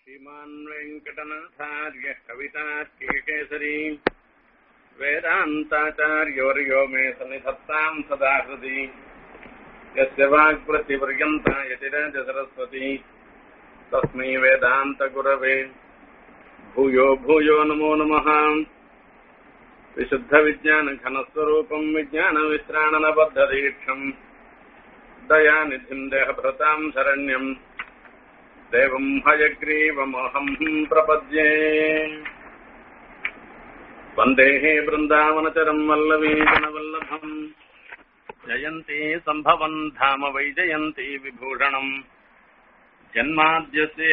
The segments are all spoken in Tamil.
श्रीमान् वेङ्कटनाथार्यः कवितार्किकेसरी वेदान्ताचार्यवर्यो मे सन्निधत्ताम् सदा हृदि यस्य वाक्प्रतिपर्यन्ता यतिराजसरस्वती तस्मै वेदान्तगुरवे भूयो भूयो नमो नमः विशुद्धविज्ञानघनस्वरूपम् विज्ञानविश्राणनबद्धदीक्षम् दयानिधिम् देहभृताम् शरण्यम् देवम् हयग्रीवमहम् प्रपद्ये वन्देः बृन्दावनचरम् वल्लवीजनवल्लभम् जयन्ती सम्भवन् धाम वैजयन्ती विभूषणम् जन्माद्यस्य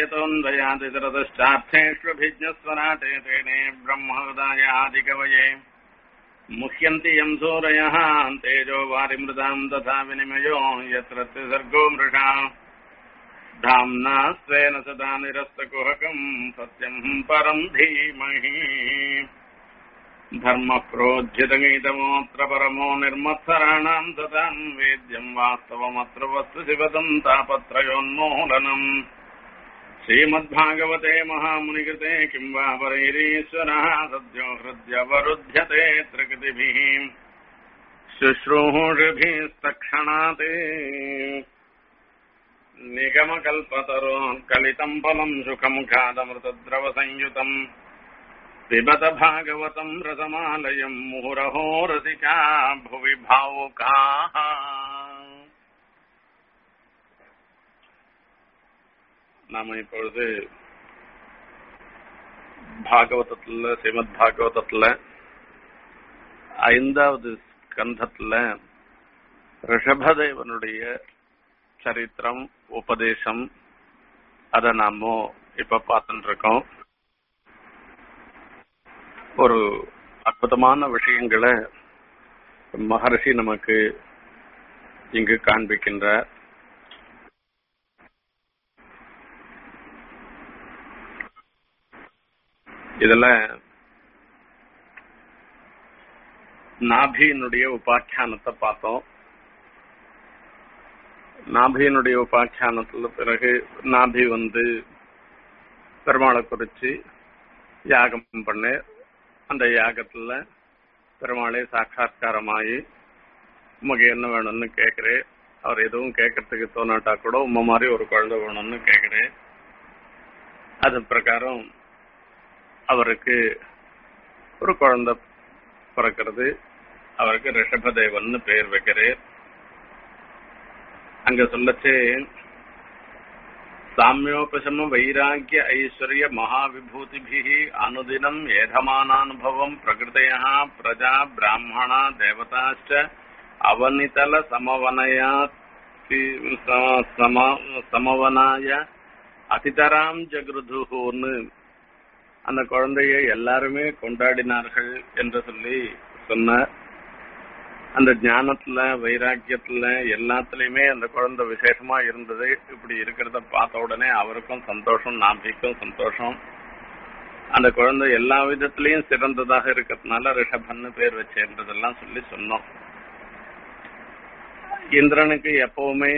यतोऽन्वयादितरतश्चार्थेष्वभिज्ञस्वराटे तेने ब्रह्महृदायादिकवये मुह्यन्ति यम् सूरयः तेजो वारिमृताम् तथा विनिमयो यत्र त्रिसर्गो मृषा धाम्ना स्वेन सदा निरस्तकुहकम् सत्यम् परम् धीमहि धर्मः प्रोज्झितगीतमोऽत्र परमो निर्मत्सराणाम् तताम् वेद्यम् वास्तवमत्र वस्तु शिवदम् तापत्रयोन्मूलनम् श्रीमद्भागवते महामुनिकृते किम् वा परैरीश्वरः सद्यो हृद्यवरुध्यते त्रिकृतिभिः शुश्रूषुभिस्तक्षणात् निगमकल्पतरोन् कलितम् फलम् सुखम् खादमृतद्रवसंयुतम् पिबत भागवतम् रसमालयम् मुहुरहो रसिका भुवि भावुकाः நாம இப்பொழுது பாகவதத்துல ஸ்ரீமத் பாகவதத்துல ஐந்தாவது ஸ்கந்தத்துல ரிஷபதேவனுடைய சரித்திரம் உபதேசம் அத நாம இப்ப பார்த்துட்டு இருக்கோம் ஒரு அற்புதமான விஷயங்களை மகர்ஷி நமக்கு இங்கு காண்பிக்கின்றார் இதுல நாபியினுடைய உபாக்கியானத்தை பார்த்தோம் நாபியினுடைய உபாக்கியானத்துல பிறகு நாபி வந்து பெருமாளை குறிச்சு யாகம் பண்ணு அந்த யாகத்துல பெருமாளே சாட்சா்காரமாயி உமக்கு என்ன வேணும்னு கேக்குறேன் அவர் எதுவும் கேட்கறதுக்கு தோணாட்டா கூட உம்ம மாதிரி ஒரு குழந்தை வேணும்னு கேக்குறேன் அது பிரகாரம் அவருக்கு ஒரு குழந்தை பிறக்கிறது அவருக்கு ரிஷபதேவன் பெயர் வைக்கிறேன் அங்க சொல்லச்சு சாமியோபசம வைராக்கிய ஐஸ்வர்ய மகாவிபூதிபிः அனுதினம் ஏதமானானுபவம் பிரகிருதயா பிரஜா பிராமணா தேவதாச்ச அவனிதல சமவனயா சமவனாய அதிதராம் ஜகிருதுன்னு அந்த குழந்தைய எல்லாருமே கொண்டாடினார்கள் என்று சொல்லி சொன்னார் அந்த ஞானத்துல வைராக்கியத்துல எல்லாத்துலயுமே அந்த குழந்தை விசேஷமா இருந்தது இப்படி இருக்கிறத பார்த்த உடனே அவருக்கும் சந்தோஷம் நாபிக்கும் சந்தோஷம் அந்த குழந்தை எல்லா விதத்திலையும் சிறந்ததாக இருக்கிறதுனால ரிஷபன்னு பேர் வச்சேன்றதெல்லாம் சொல்லி சொன்னோம் இந்திரனுக்கு எப்பவுமே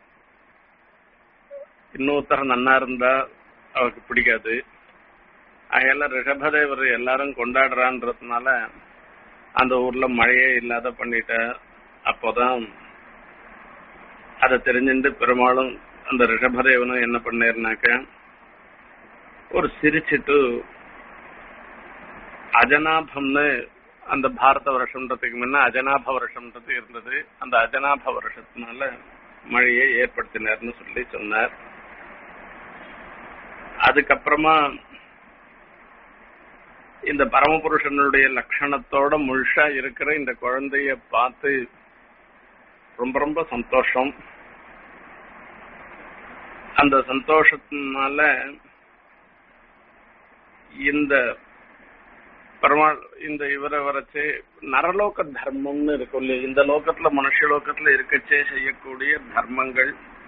இன்னொருத்தர் நன்னா இருந்தா அவருக்கு பிடிக்காது அதனால ரிஷபதேவர் எல்லாரும் கொண்டாடுறான்றதுனால அந்த ஊர்ல மழையே இல்லாத பண்ணிட்ட அப்போதான் அதை தெரிஞ்சுட்டு பெரும்பாலும் அந்த ரிஷபதேவனும் என்ன பண்ணேர்னாக்க ஒரு சிரிச்சிட்டு அஜனாபம்னு அந்த பாரத வருஷம்ன்றதுக்கு முன்ன அஜனாப வருஷம்ன்றது இருந்தது அந்த அஜனாப வருஷத்தினால மழையை ஏற்படுத்தினார்னு சொல்லி சொன்னார் அதுக்கப்புறமா இந்த பரமபுருஷனுடைய லட்சணத்தோட முழுஷா இருக்கிற இந்த குழந்தைய பார்த்து ரொம்ப ரொம்ப சந்தோஷம் அந்த சந்தோஷத்தினால இந்த பெருமாள் இந்த இவரை வரைச்சு நரலோக தர்மம்னு இருக்கும் இல்லையா இந்த லோகத்துல மனுஷ லோகத்துல இருக்கச்சே செய்யக்கூடிய தர்மங்கள்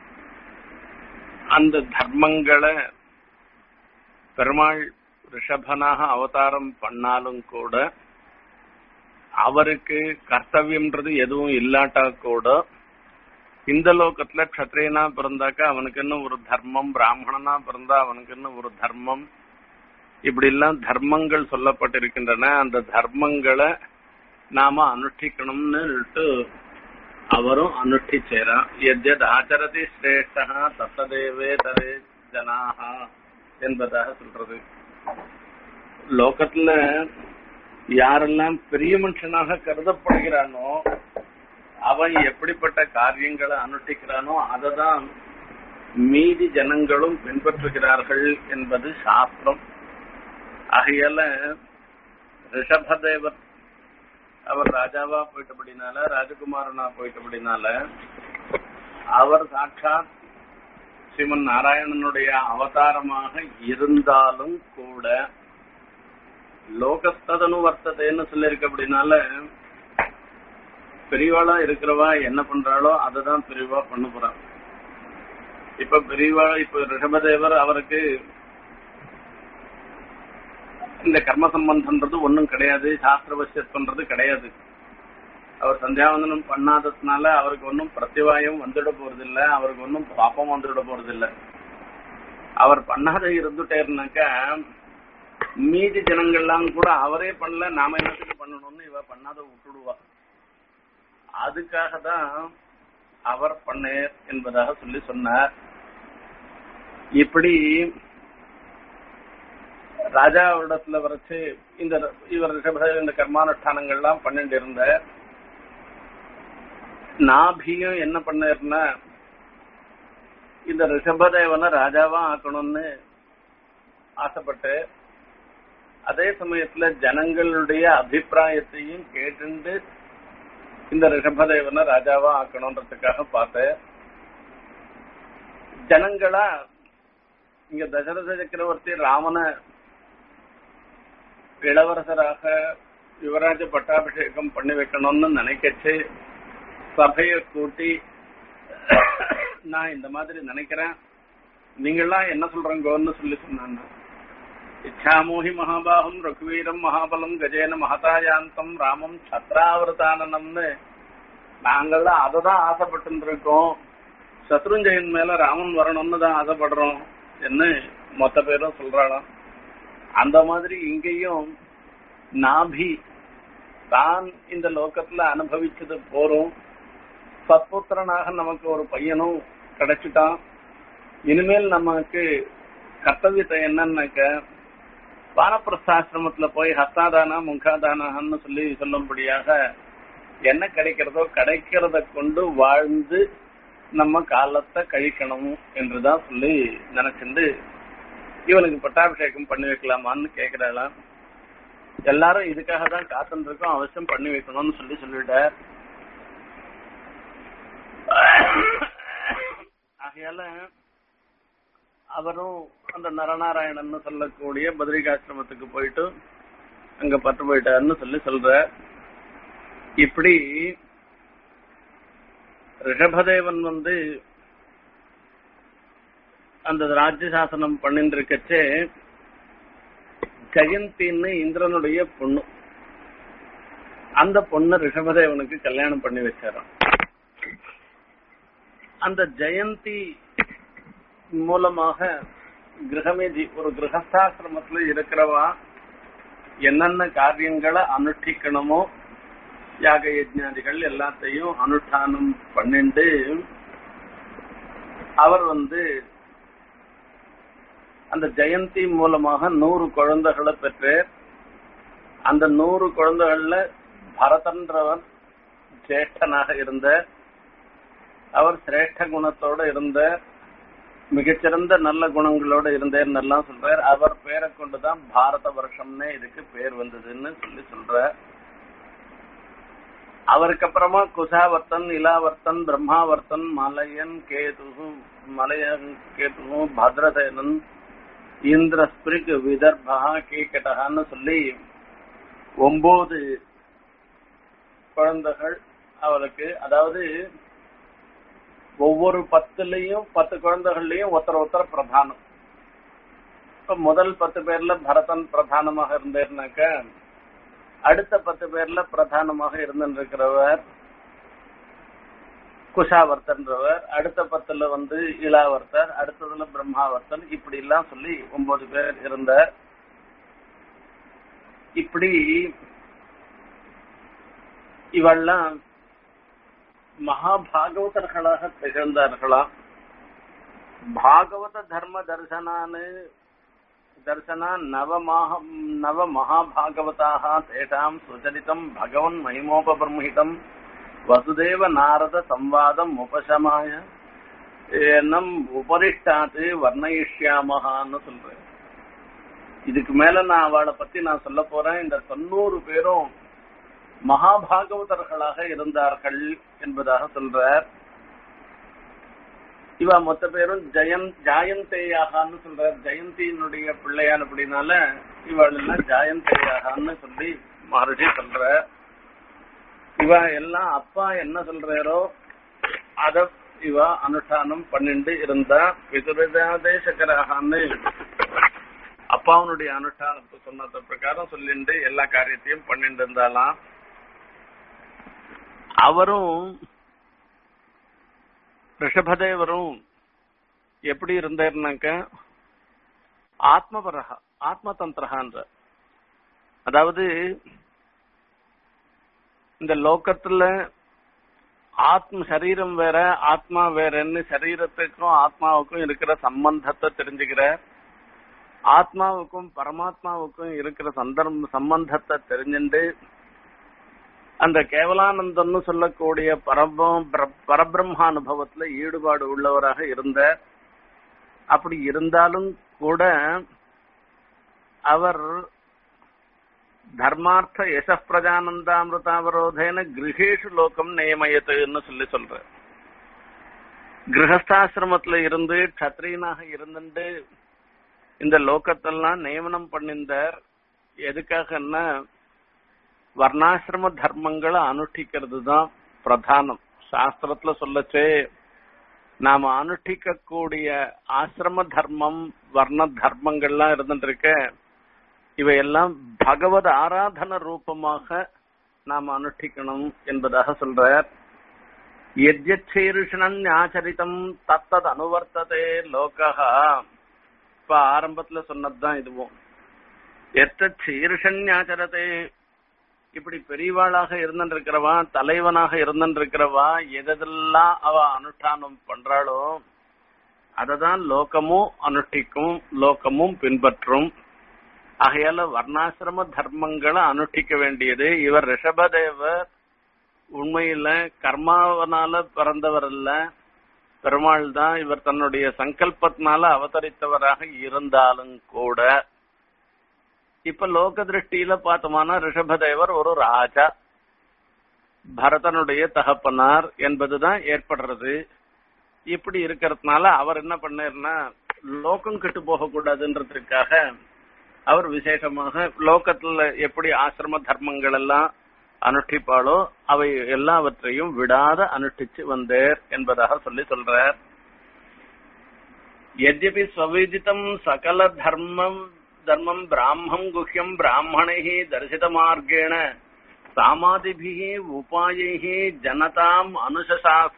அந்த தர்மங்களை பெருமாள் ரிஷபனாக அவதாரம் பண்ணாலும் கூட அவருக்கு கர்த்தவியம்ன்றது எதுவும் இல்லாட்டா கூட இந்த லோகத்துல க்ஷத்ரியனா பிறந்தாக்கா அவனுக்குன்னு ஒரு தர்மம் பிராமணனா பிறந்தா அவனுக்குன்னு ஒரு தர்மம் இப்படி எல்லாம் தர்மங்கள் சொல்லப்பட்டிருக்கின்றன அந்த தர்மங்களை நாம அனுஷ்டிக்கணும்னு அவரும் அனுஷ்டிச்சேரான் எத்யத் ஆச்சரதி சிரேஷ்டா தத்ததேவே தரே ஜனாகா என்பதாக சொல்றது லோகத்துல யாரெல்லாம் பெரிய மனுஷனாக கருதப்படுகிறானோ அவன் எப்படிப்பட்ட காரியங்களை அனுஷ்டிக்கிறானோ அததான் மீதி ஜனங்களும் பின்பற்றுகிறார்கள் என்பது சாஸ்திரம் ஆகையால ரிஷபதேவர் அவர் ராஜாவா போயிட்டபடினால ராஜகுமாரனா போயிட்டபடினால அவர் சாட்சாத் ஸ்ரீமன் நாராயணனுடைய அவதாரமாக இருந்தாலும் கூட லோகஸ்ததனு வர்த்ததைன்னு சொல்லியிருக்க அப்படின்னால பெரியவாளா இருக்கிறவா என்ன பண்றாளோ அததான் பெரியவா பண்ண போறான் இப்ப பெரியவா இப்ப ரிஷபதேவர் அவருக்கு இந்த கர்ம சம்பந்தம்ன்றது ஒன்றும் கிடையாது சாஸ்திர வசியத்துன்றது கிடையாது அவர் சந்தியாவந்தனம் பண்ணாததுனால அவருக்கு ஒன்றும் பிரத்திவாயம் வந்துட போறதில்ல அவருக்கு ஒன்றும் பாப்பம் வந்துட போறதில்ல அவர் பண்ணாத இருந்துட்டேருனாக்கா மீதி ஜனங்கள்லாம் கூட அவரே பண்ணல நாம என்னத்துக்கு பண்ணணும்னு இவ பண்ணாத விட்டுடுவா அதுக்காக தான் அவர் பண்ணேர் என்பதாக சொல்லி சொன்னார் இப்படி ராஜாவிடத்துல வரைச்சு இந்த இவர் இந்த கர்மானுஷ்டானங்கள்லாம் பண்ணிட்டு இருந்த நாபியும் என்ன பண்ணாருன்னா இந்த ரிஷபதேவனை ராஜாவா ஆக்கணும்னு ஆசைப்பட்டு அதே சமயத்துல ஜனங்களுடைய அபிப்பிராயத்தையும் கேட்டு இந்த ரிஷபதேவனை ராஜாவா ஆக்கணும்ன்றதுக்காக பார்த்து ஜனங்களா இங்க தசரத சக்கரவர்த்தி ராமனை இளவரசராக யுவராஜ பட்டாபிஷேகம் பண்ணி வைக்கணும்னு நினைக்கச்சு சபையை கூட்டி நான் இந்த மாதிரி நினைக்கிறேன் நீங்கள்லாம் என்ன சொல்றீங்கன்னு சொல்லி சொன்னாங்க இச்சாமோஹி மகாபாகம் ரகுவீரம் மகாபலம் கஜேன மகதாயாந்தம் ராமம் சத்ராவரதானனம்னு நாங்கள்லாம் அதை தான் ஆசைப்பட்டு இருக்கோம் சத்ருஞ்சயன் மேல ராமன் வரணும்னு தான் ஆசைப்படுறோம் என்ன மொத்த பேரும் சொல்றாளாம் அந்த மாதிரி இங்கேயும் நாபி தான் இந்த லோகத்துல அனுபவிச்சது போறோம் சத்புத்திரனாக நமக்கு ஒரு பையனும் கிடைச்சிட்டான் இனிமேல் நமக்கு கர்த்தவியத்தை என்னன்னாக்க வானப்பிரஸ்தாசிரமத்துல போய் ஹஸ்தாதானா முகாதானான்னு சொல்லி சொல்லும்படியாக என்ன கிடைக்கிறதோ கிடைக்கிறத கொண்டு வாழ்ந்து நம்ம காலத்தை கழிக்கணும் என்றுதான் சொல்லி நினைச்சிருந்து இவனுக்கு பட்டாபிஷேகம் பண்ணி வைக்கலாமான்னு கேக்குறாளாம் எல்லாரும் இதுக்காக தான் காத்துட்டு இருக்கோம் அவசியம் பண்ணி வைக்கணும்னு சொல்லி சொல்லிட்டார் ஆகையால அவரும் அந்த நரநாராயணன் சொல்லக்கூடிய பத்ரிகாசிரமத்துக்கு போயிட்டு அங்க பட்டு போயிட்டாருன்னு சொல்லி சொல்ற இப்படி ரிஷபதேவன் வந்து அந்த ராஜ்ய சாசனம் பண்ணிட்டு இருக்கச்சே ஜெயந்தின்னு இந்திரனுடைய பொண்ணு அந்த பொண்ணு ரிஷபதேவனுக்கு கல்யாணம் பண்ணி வச்சாராம் அந்த ஜெயந்தி மூலமாக கிரகமேதி ஒரு கிரகஸ்தாசிரமத்துல இருக்கிறவா என்னென்ன காரியங்களை அனுஷ்டிக்கணுமோ யாக யஜ்ஞாதிகள் எல்லாத்தையும் அனுஷ்டானம் பண்ணிண்டு அவர் வந்து அந்த ஜெயந்தி மூலமாக நூறு குழந்தைகளை பெற்று அந்த நூறு குழந்தைகள்ல பரதன்றவர் ஜேஷ்டனாக இருந்த அவர் சிரேஷ்ட குணத்தோட இருந்த மிகச்சிறந்த நல்ல குணங்களோட இருந்தேன்னு எல்லாம் சொல்றார் அவர் பேரை கொண்டுதான் பாரத வருஷம்னே இதுக்கு பேர் வந்ததுன்னு சொல்லி சொல்ற அவருக்கு அப்புறமா குசாவர்த்தன் இலாவர்த்தன் பிரம்மாவர்த்தன் மலையன் கேது மலையன் கேது பத்ரதேனன் இந்திரஸ்பிரிக் விதர்பா கீக்கட்டகான்னு சொல்லி ஒன்பது குழந்தைகள் அவருக்கு அதாவது ஒவ்வொரு பத்துலயும் பத்து குழந்தைகள்லயும் ஒருத்தர் ஒருத்தர் பிரதானம் இப்ப முதல் பத்து பேர்ல பரதன் பிரதானமாக இருந்தேர்னாக்க அடுத்த பத்து பேர்ல பிரதானமாக இருந்திருக்கிறவர் குஷாவர்த்தன்றவர் அடுத்த பத்துல வந்து இளாவர்த்தர் அடுத்ததுல பிரம்மாவர்த்தன் இப்படி எல்லாம் சொல்லி ஒன்பது பேர் இருந்தார் இப்படி இவெல்லாம் மகாபாகவதர்களாக திகழ்ந்தார்களாம் பாகவத தர்ம தர்சனான்னு தர்சனா நவமாக நவ மகாபாகவதாக தேஷாம் சுச்சரிதம் பகவன் மகிமோபபிரமிதம் வசுதேவ நாரத சம்வாதம் உபசமாய நம் உபரிஷ்டாத்து வர்ணயிஷ்யாமகான்னு சொல்றேன் இதுக்கு மேல நான் அவளை பத்தி நான் சொல்ல போறேன் இந்த தொண்ணூறு பேரும் மகாபாகவதர்களாக இருந்தார்கள் என்பதாக சொல்றார் இவ மொத்த பேரும் ஜெயன் ஜாயந்தேயாகான்னு சொல்றார் ஜெயந்தியினுடைய பிள்ளையான் அப்படின்னால இவள் எல்லாம் ஜாயந்தேயாகான்னு சொல்லி மறுபடி சொல்ற இவ எல்லாம் அப்பா என்ன சொல்றாரோ அத இவ அனுஷ்டானம் பண்ணிட்டு இருந்தா பிதுரதேசகராகான்னு அப்பாவனுடைய அனுஷ்டானத்தை சொன்னத பிரகாரம் சொல்லிட்டு எல்லா காரியத்தையும் பண்ணிட்டு இருந்தாலாம் அவரும் ரிஷபதேவரும் எப்படி இருந்தாருனாக்க ஆத்மபரகா ஆத்மதந்திரகான்ற அதாவது இந்த லோக்கத்துல ஆத்ம சரீரம் வேற ஆத்மா வேறன்னு சரீரத்துக்கும் ஆத்மாவுக்கும் இருக்கிற சம்பந்தத்தை தெரிஞ்சுக்கிற ஆத்மாவுக்கும் பரமாத்மாவுக்கும் இருக்கிற சந்தர்ப்ப சம்பந்தத்தை தெரிஞ்சுண்டு அந்த கேவலானந்தம்னு சொல்லக்கூடிய பரபம் பரபிரம்மானுபவத்துல ஈடுபாடு உள்ளவராக இருந்த அப்படி இருந்தாலும் கூட அவர் தர்மார்த்த யச பிரஜானந்தாமிருதாவரோதேன கிரகேஷு லோகம் நியமயத்துன்னு சொல்லி சொல்ற கிரகஸ்தாசிரமத்துல இருந்து கத்திரியனாக இருந்துட்டு இந்த லோகத்தெல்லாம் நியமனம் பண்ணிந்தார் எதுக்காகன்னா வர்ணாசிரம தர்மங்களை அனுஷ்டிக்கிறது தான் பிரதானம் சாஸ்திரத்துல சொல்லச்சே நாம அனுஷ்டிக்க கூடிய ஆசிரம தர்மம் வர்ண தர்மங்கள்லாம் இருந்துட்டு இருக்க இவையெல்லாம் பகவத் ஆராதன ரூபமாக நாம் அனுஷ்டிக்கணும் என்பதாக சொல்றார் எத்யச்சீருஷணன் ஆச்சரித்தம் தத்தது அனுவர்த்ததே லோகா இப்ப ஆரம்பத்துல சொன்னதுதான் இதுவும் எத்த சீர்ஷன்யாச்சரத்தை இப்படி பெரியவாளாக இருந்திருக்கிறவா தலைவனாக இருந்திருக்கிறவா எதெல்லாம் அவ அனுஷ்டானம் பண்றாளோ அததான் லோகமும் அனுஷ்டிக்கும் லோகமும் பின்பற்றும் ஆகையால வர்ணாசிரம தர்மங்களை அனுஷ்டிக்க வேண்டியது இவர் ரிஷபதேவர் உண்மையில கர்மாவனால பிறந்தவர் அல்ல பெருமாள் தான் இவர் தன்னுடைய சங்கல்பத்தினால அவதரித்தவராக இருந்தாலும் கூட இப்ப லோக திருஷ்டியில பார்த்தோம்னா ரிஷபதேவர் ஒரு ராஜா பரதனுடைய தகப்பனார் என்பதுதான் ஏற்படுறது இப்படி இருக்கிறதுனால அவர் என்ன பண்ணாருன்னா லோகம் கெட்டு போக கூடாதுன்றதுக்காக அவர் விசேஷமாக லோகத்துல எப்படி ஆசிரம தர்மங்கள் எல்லாம் அனுஷ்டிப்பாளோ அவை எல்லாவற்றையும் விடாத அனுஷ்டிச்சு வந்தார் என்பதாக சொல்லி சொல்றார் எத்யபி ஸ்வவிதித்தம் சகல தர்மம் தர்மம் பிராமம் குஹ்யம் பிராமணை தரிசித மார்க்கேண சாமாதிபி உபாயை ஜனதாம் அனுசசாச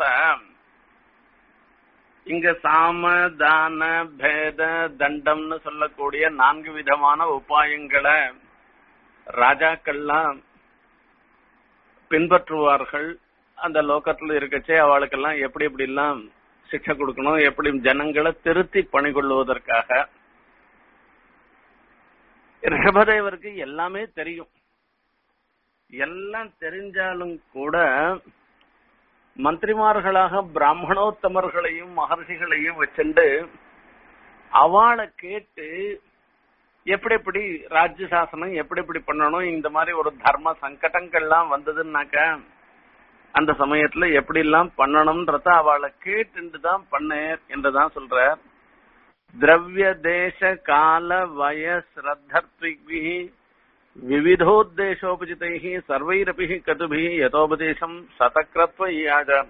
இங்க சாம தான பேத தண்டம்னு சொல்லக்கூடிய நான்கு விதமான உபாயங்களை ராஜாக்கள்லாம் பின்பற்றுவார்கள் அந்த லோகத்துல இருக்கச்சே அவளுக்கெல்லாம் எப்படி எப்படி எல்லாம் சிக்ஷை கொடுக்கணும் எப்படி ஜனங்களை திருத்தி பணிகொள்வதற்காக ரிஷபதேவருக்கு எல்லாமே தெரியும் எல்லாம் தெரிஞ்சாலும் கூட மந்திரிமார்களாக பிராமணோத்தமர்களையும் மகர்ஷிகளையும் வச்சுண்டு அவளை கேட்டு எப்படி எப்படி ராஜ்ய சாசனம் எப்படி எப்படி பண்ணணும் இந்த மாதிரி ஒரு தர்ம சங்கடங்கள்லாம் வந்ததுன்னாக்க அந்த சமயத்துல எப்படி எல்லாம் பண்ணணும்ன்றத அவளை கேட்டுட்டு தான் பண்ணேர் என்றுதான் சொல்ற திரவிய தேச கால வய ஸ்ரத்தர்த்விகி விவிதோத்தேசோபஜிதை சர்வைரபி கதுபி யதோபதேசம் சதக்கிரத்வ யாஜான்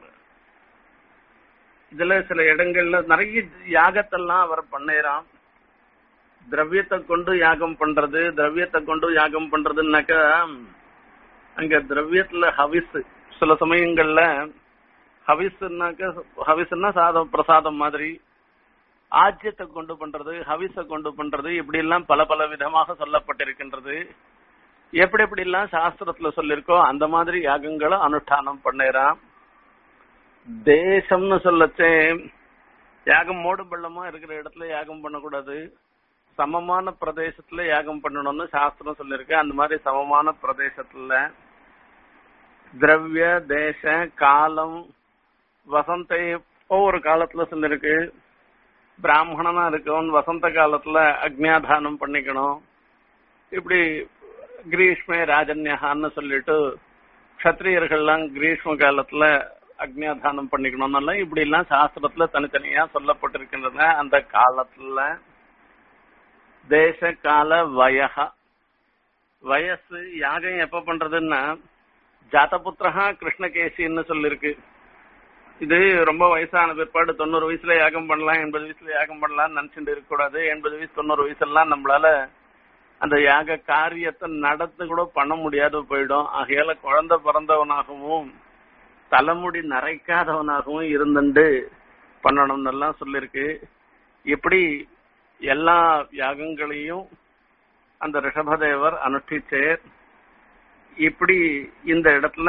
இதுல சில இடங்கள்ல நிறைய யாகத்தெல்லாம் அவர் பண்ணேராம் திரவியத்தை கொண்டு யாகம் பண்றது திரவியத்தை கொண்டு யாகம் பண்றதுன்னாக்கா அங்க திரவியத்துல ஹவிஸ் சில சமயங்கள்ல ஹவிஸ்னாக்க ஹவிஸ்னா சாதம் பிரசாதம் மாதிரி ஆஜ்யத்தை கொண்டு பண்றது ஹவிஸ கொண்டு பண்றது இப்படி எல்லாம் பல பல விதமாக சொல்லப்பட்டிருக்கின்றது எப்படி எப்படி எல்லாம் சாஸ்திரத்துல சொல்லிருக்கோ அந்த மாதிரி யாகங்களை அனுஷ்டானம் பண்ணேறான் தேசம்னு சொல்லச்சே யாகம் மோடு பள்ளமா இருக்கிற இடத்துல யாகம் பண்ணக்கூடாது சமமான பிரதேசத்துல யாகம் பண்ணணும்னு சாஸ்திரம் சொல்லிருக்கு அந்த மாதிரி சமமான பிரதேசத்துல திரவிய தேச காலம் வசந்தை ஒவ்வொரு காலத்துல சொல்லிருக்கு பிராமணனா இருக்கவன் வசந்த காலத்துல அக்னியாதானம் பண்ணிக்கணும் இப்படி கிரீஷ்மே ராஜன்யகான்னு சொல்லிட்டு கத்திரியர்கள்லாம் கிரீஷ்ம காலத்துல அக்னியாதானம் பண்ணிக்கணும்னு இப்படி எல்லாம் சாஸ்திரத்துல தனித்தனியா சொல்லப்பட்டிருக்கின்றன அந்த காலத்துல தேச கால வயக வயசு யாகம் எப்ப பண்றதுன்னா ஜாதபுத்திரஹா கிருஷ்ணகேசின்னு சொல்லிருக்கு இது ரொம்ப வயசான பிற்பாடு தொண்ணூறு வயசுல யாகம் பண்ணலாம் எண்பது வயசுல யாகம் பண்ணலாம்னு நினைச்சுட்டு இருக்க கூடாது எண்பது வயசு தொண்ணூறு வயசுலாம் நம்மளால அந்த யாக காரியத்தை நடத்து கூட பண்ண முடியாத போயிடும் ஆகையால குழந்தை பிறந்தவனாகவும் தலைமுடி நரைக்காதவனாகவும் இருந்துட்டு பண்ணணும்னு எல்லாம் சொல்லிருக்கு இப்படி எல்லா யாகங்களையும் அந்த ரிஷபதேவர் அனுஷ்டிச்சேர் இப்படி இந்த இடத்துல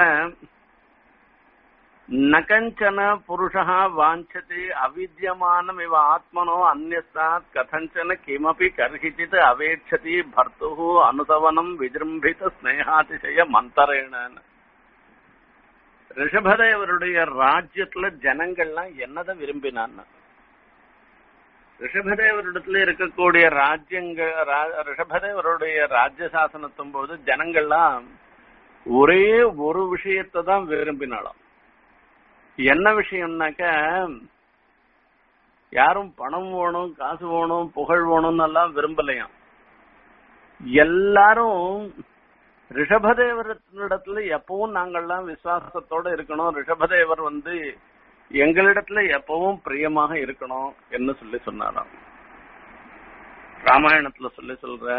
நகஞ்சன புருஷா வாஞ்சதி அவித்தியமானம் இவ ஆத்மனோ அந்நியஸ்தாத் கதஞ்சன கிமபி கர்ஹிச்சித் அவேட்சதி பர்த்து அனுதவனம் விஜృంభిத ஸ்னேகாதிசய மந்தரேன ரிஷபதேவருடைய ராஜ்யத்துல ஜனங்கள்லாம் என்னத விரும்பினான்னு ரிஷபதேவரிடத்துல இருக்கக்கூடிய ராஜ்யங்க ரிஷபதேவருடைய ராஜ்ய சாசனத்தும் போது ஜனங்கள்லாம் ஒரே ஒரு விஷயத்தை தான் விரும்பினாலும் என்ன விஷயம்னாக்க யாரும் பணம் வேணும் காசு வேணும் புகழ் வேணும்னு எல்லாம் விரும்பலையாம் எல்லாரும் ரிஷபதேவரிடத்துல எப்பவும் நாங்கள்லாம் விசுவாசத்தோட இருக்கணும் ரிஷபதேவர் வந்து எங்களிடத்துல எப்பவும் பிரியமாக இருக்கணும் என்ன சொல்லி சொன்னாராம் ராமாயணத்துல சொல்லி சொல்ற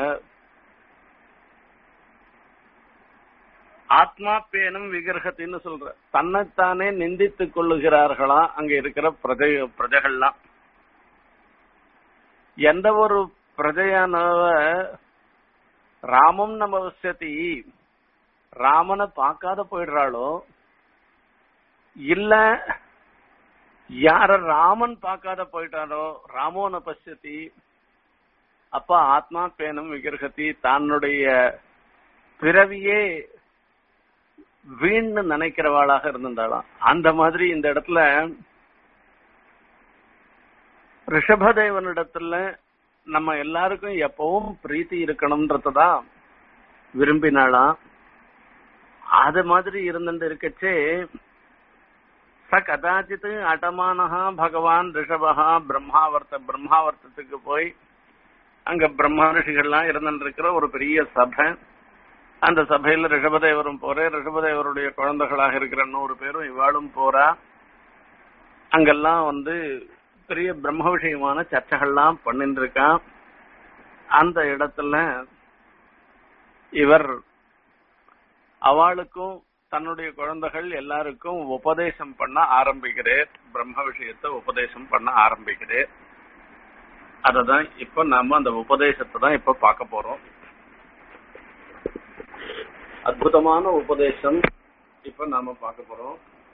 ஆத்மா பேனும் விக்கிரகத்தின்னு சொல்ற தன்னைத்தானே நிந்தித்துக் கொள்ளுகிறார்களா அங்க இருக்கிற பிரஜை பிரஜைகள்லாம் எந்த ஒரு பிரஜையானவ ராமம் நமவசதி ராமனை பார்க்காத போயிடுறாளோ இல்ல யார ராமன் பார்க்காத போயிட்டாரோ ராமோன பசியத்தி அப்ப ஆத்மா பேனும் விக்கிரகத்தி தன்னுடைய பிறவியே வீண்னு நினைக்கிறவாளாக இருந்திருந்தாளாம் அந்த மாதிரி இந்த இடத்துல ரிஷபதேவனிடத்துல நம்ம எல்லாருக்கும் எப்பவும் பிரீத்தி இருக்கணும்ன்றதான் விரும்பினாளாம் அது மாதிரி இருந்துட்டு இருக்கச்சே ச கதாச்சித் அடமானஹா பகவான் ரிஷபஹா பிரம்மாவர்த்த பிரம்மாவர்த்தத்துக்கு போய் அங்க பிரம்மா ரிஷிகள்லாம் இருந்துட்டு இருக்கிற ஒரு பெரிய சபை அந்த சபையில ரிஷபதேவரும் போற ரிஷபதேவருடைய குழந்தைகளாக இருக்கிற நூறு பேரும் இவாளும் போறா அங்கெல்லாம் வந்து பெரிய பிரம்ம விஷயமான சர்ச்சைகள்லாம் பண்ணிட்டு இருக்கான் அந்த இடத்துல இவர் அவளுக்கும் தன்னுடைய குழந்தைகள் எல்லாருக்கும் உபதேசம் பண்ண ஆரம்பிக்கிறேன் பிரம்ம விஷயத்தை உபதேசம் பண்ண ஆரம்பிக்கிறேன் அததான் இப்ப நாம அந்த உபதேசத்தை தான் இப்ப பார்க்க போறோம் அற்புதமான உபதேசம் இப்ப நாம பார்க்க போறோம்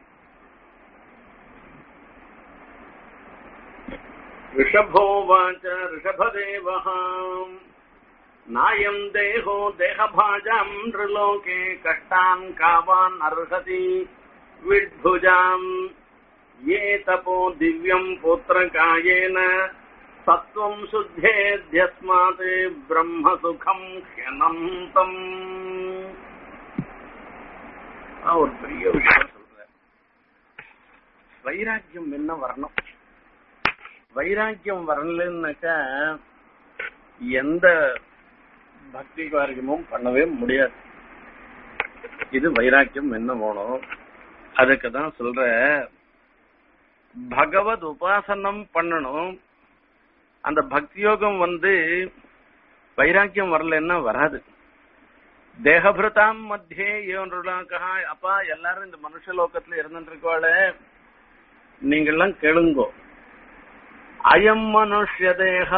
ऋषभोवाच ऋषभदेवः नायम् देहो देहभाजाम् नृलोके कष्टान् कावान् अर्हति विड्भुजाम् ये तपो दिव्यम् पुत्रकायेन सत्त्वम् शुद्धेद्यस्मात् ब्रह्मसुखम् ह्यनन्तम् ஒரு பெரிய விஷயம் சொல்ற வைராக்கியம் என்ன வரணும் வைராக்கியம் வரலன்னாக்கா எந்த பக்தி காரியமும் பண்ணவே முடியாது இது வைராக்கியம் என்ன வேணும் அதுக்கு தான் சொல்ற பகவத் உபாசனம் பண்ணணும் அந்த பக்தி யோகம் வந்து வைராக்கியம் வரலன்னா வராது தேகபிரதாம் மத்தியே ஏன்றுலாக்கா அப்பா எல்லாரும் இந்த மனுஷ லோகத்துல இருந்துட்டு இருக்கவாளே நீங்கெல்லாம் கேளுங்கோ அயம் மனுஷ்ய தேகா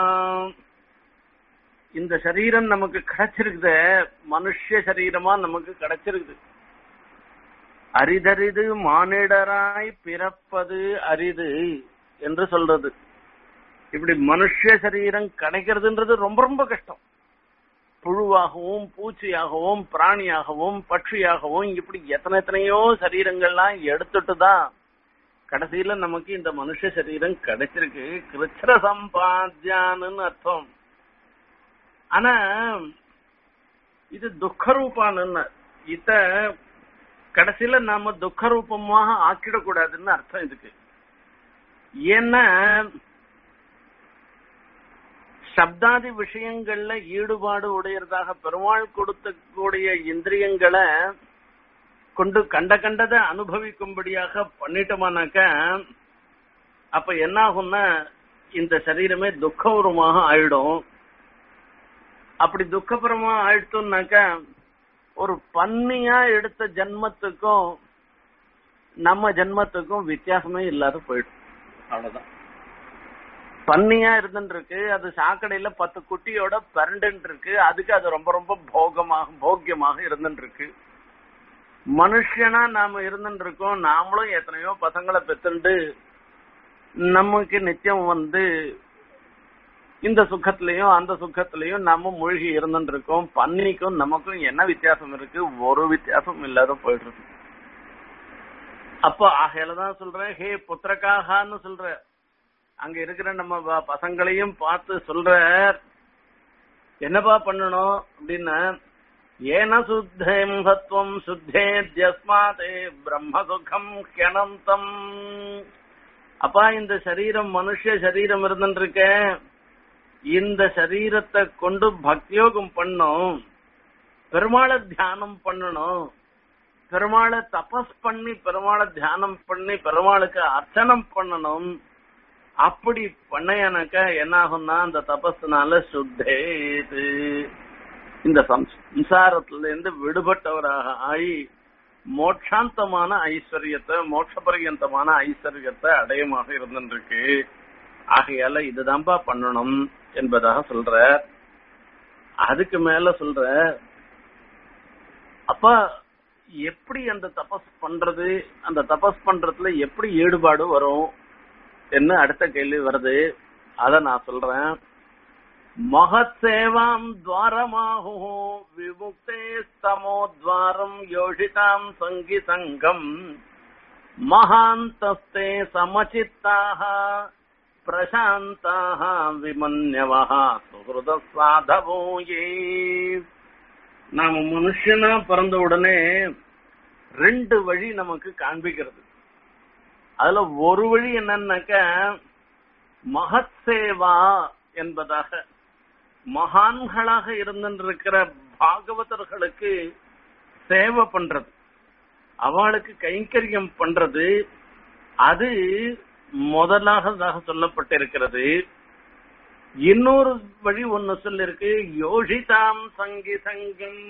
இந்த சரீரம் நமக்கு கிடைச்சிருக்குதே மனுஷ சரீரமா நமக்கு கிடைச்சிருக்குது அரிதரிது மானிடராய் பிறப்பது அரிது என்று சொல்றது இப்படி மனுஷ சரீரம் கிடைக்கிறதுன்றது ரொம்ப ரொம்ப கஷ்டம் புழுவாகவும் பூச்சியாகவும் பிராணியாகவும் பட்சியாகவும் இப்படி எத்தனை எத்தனையோ சரீரங்கள்லாம் எடுத்துட்டு தான் கடைசியில நமக்கு இந்த மனுஷ சரீரம் கிடைச்சிருக்கு கிருச்சிர சம்பாத்தியான்னு அர்த்தம் ஆனா இது துக்க ரூபான்னு இத கடைசியில நாம துக்க ரூபமாக ஆக்கிடக்கூடாதுன்னு அர்த்தம் இதுக்கு ஏன்னா சப்தாதி விஷயங்கள்ல ஈடுபாடு உடையதாக பெருமாள் கொடுத்தக்கூடிய இந்திரியங்களை கொண்டு கண்ட கண்டதை அனுபவிக்கும்படியாக பண்ணிட்டோமானாக்க அப்ப என்ன ஆகும்னா இந்த சரீரமே துக்கபுரமாக ஆயிடும் அப்படி துக்கபுரமா ஆயிடுத்தோம்னாக்க ஒரு பன்னியா எடுத்த ஜென்மத்துக்கும் நம்ம ஜென்மத்துக்கும் வித்தியாசமே இல்லாத போயிடும் அவ்வளவுதான் பன்னியா இருந்துட்டு இருக்கு அது சாக்கடையில பத்து குட்டியோட பரண்டுன்னு இருக்கு அதுக்கு அது ரொம்ப ரொம்ப போகமாக போக்கியமாக இருந்துட்டு இருக்கு மனுஷனா நாம இருந்துட்டு இருக்கோம் நாமளும் எத்தனையோ பசங்களை பெத்துண்டு நமக்கு நித்தியம் வந்து இந்த சுகத்திலையும் அந்த சுகத்திலையும் நம்ம மூழ்கி இருந்துட்டு இருக்கோம் பன்னிக்கும் நமக்கும் என்ன வித்தியாசம் இருக்கு ஒரு வித்தியாசம் இல்லாத போயிட்டு இருக்கு அப்போ ஆகையில தான் சொல்றேன் ஹே புத்திரக்காகான்னு சொல்ற அங்க இருக்கிற நம்ம ப- பசங்களையும் பார்த்து சொல்ற என்னப்பா பண்ணணும் அப்படின்னா ஏன சுத்தேம் சத்வம் சுத்தேத்யஸ்மாதே பிரம்ம சுகம் கிணந்தம் அப்பா இந்த சரீரம் மனுஷ சரீரம் இருந்துருக்க இந்த சரீரத்தை கொண்டு பக்தியோகம் பண்ணும் பெருமாளை தியானம் பண்ணணும் பெருமாளை தபஸ் பண்ணி பெருமாளை தியானம் பண்ணி பெருமாளுக்கு அர்ச்சனம் பண்ணணும் அப்படி பண்ணையானாக்கா என்ன ஆகும்னா அந்த தபஸ்னால சுத்தேது இந்த சம்சாரத்துல இருந்து விடுபட்டவராக ஆகி மோட்சாந்தமான ஐஸ்வர்யத்தை மோட்சபரியந்தமான ஐஸ்வர்யத்தை அடையமாக இருந்துருக்கு ஆகையால இதுதான்பா பண்ணணும் என்பதாக சொல்ற அதுக்கு மேல சொல்ற அப்ப எப்படி அந்த தபஸ் பண்றது அந்த தபஸ் பண்றதுல எப்படி ஈடுபாடு வரும் என்ன அடுத்த கேள்வி வருது அத நான் சொல்றேன் மகத் சேவாம் துவாரமாஹு விமுக்தே ஸ்தமோத்வாரம் யோஷிதாம் சங்கி சங்கம் மகாந்தஸ்தே சமச்சித்தாக பிரசாந்தாக விமன்யவः சுஹൃத சாதவோயே நாம மனுஷனா பிறந்த உடனே ரெண்டு வழி நமக்கு காண்பிக்கிறது அதுல ஒரு வழி என்னன்னாக்க மகத் சேவா என்பதாக மகான்களாக இருந்திருக்கிற பாகவதர்களுக்கு சேவை பண்றது அவளுக்கு கைங்கரியம் பண்றது அது முதலாகதாக சொல்லப்பட்டிருக்கிறது இன்னொரு வழி ஒன்னு சொல்லிருக்கு யோஷிதாம் சங்கி சங்கம்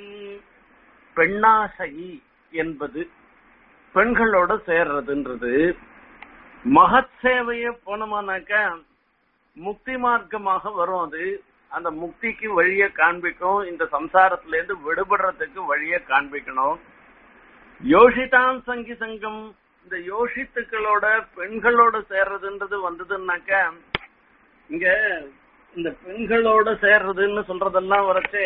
பெண்ணாசை என்பது பெண்களோட சேர்றதுன்றது மகத் சேவைய போனோமானாக்க முக்தி மார்க்கமாக வரும் அது அந்த முக்திக்கு வழிய காண்பிக்கும் இந்த சம்சாரத்துல இருந்து விடுபடுறதுக்கு வழிய காண்பிக்கணும் யோஷிதாம் சங்கி சங்கம் இந்த யோஷித்துக்களோட பெண்களோட சேர்றதுன்றது வந்ததுன்னாக்க இங்க இந்த பெண்களோட சேர்றதுன்னு சொல்றதெல்லாம் வரச்சே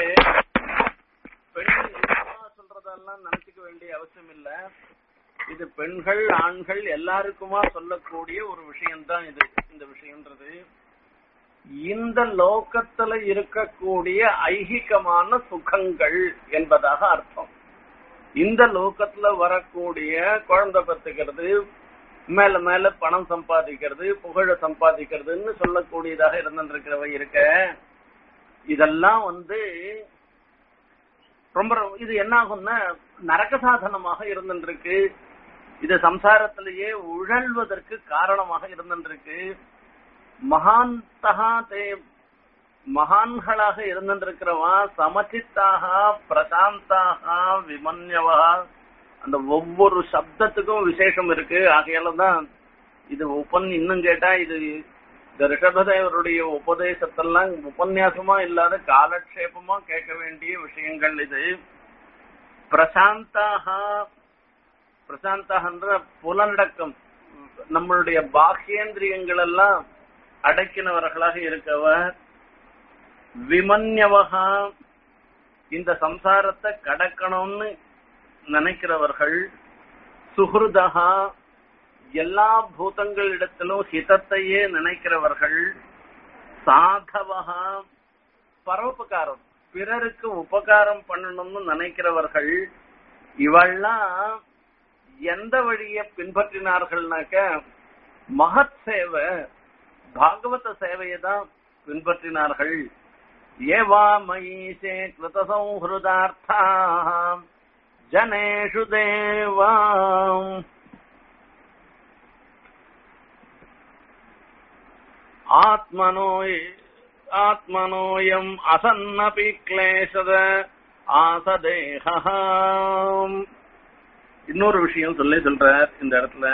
பெண்கள் இனமா சொல்றதெல்லாம் நினைச்சுக்க வேண்டிய அவசியம் இல்ல இது பெண்கள் ஆண்கள் எல்லாருக்குமா சொல்லக்கூடிய ஒரு விஷயம்தான் இது இந்த விஷயம்ன்றது இந்த லோகத்துல இருக்கக்கூடிய ஐகிகமான சுகங்கள் என்பதாக அர்த்தம் இந்த லோகத்துல வரக்கூடிய குழந்தை பெற்றுக்கிறது மேல மேல பணம் சம்பாதிக்கிறது புகழ சம்பாதிக்கிறதுன்னு சொல்லக்கூடியதாக இருந்திருக்கிறவ இருக்க இதெல்லாம் வந்து ரொம்ப இது என்ன ஆகும்னா நரக சாதனமாக இருந்திருக்கு இது சம்சாரத்திலேயே உழல்வதற்கு காரணமாக இருந்திருக்கு மகாந்தகா தே மகான்களாக இருந்திருக்கிறவா சமச்சித்தாக பிரசாந்தாக விமன்யவா அந்த ஒவ்வொரு சப்தத்துக்கும் விசேஷம் இருக்கு ஆகையால தான் இது உபன் இன்னும் கேட்டா இது இந்த ரிஷபதேவருடைய உபதேசத்தெல்லாம் உபன்யாசமா இல்லாத காலக்ஷேபமா கேட்க வேண்டிய விஷயங்கள் இது பிரசாந்தாக பிரசாந்தகன்ற புலனடக்கம் நம்மளுடைய பாக்கியேந்திரியங்கள் எல்லாம் அடக்கினவர்களாக இருக்கவர் விமன்யவகா இந்த சம்சாரத்தை கடக்கணும்னு நினைக்கிறவர்கள் சுஹൃதகா எல்லா பூதங்களிடத்திலும் ஹிதத்தையே நினைக்கிறவர்கள் சாதவகா பரோபகாரம் பிறருக்கு உபகாரம் பண்ணணும்னு நினைக்கிறவர்கள் இவெல்லாம் எந்த வழியை பின்பற்றினார்கள்னாக்க மகத் சேவை பாகவத சேவையை தான் பின்பற்றினார்கள் ஏவா மயீசே கிருத சௌஹிருதார்த்தா ஜனேஷு தேவாம் ஆத்மனோ ஆத்மனோயம் அசன்னபி கிளேசத ஆசதேகம் இன்னொரு விஷயம் சொல்லி சொல்றார் இந்த இடத்துல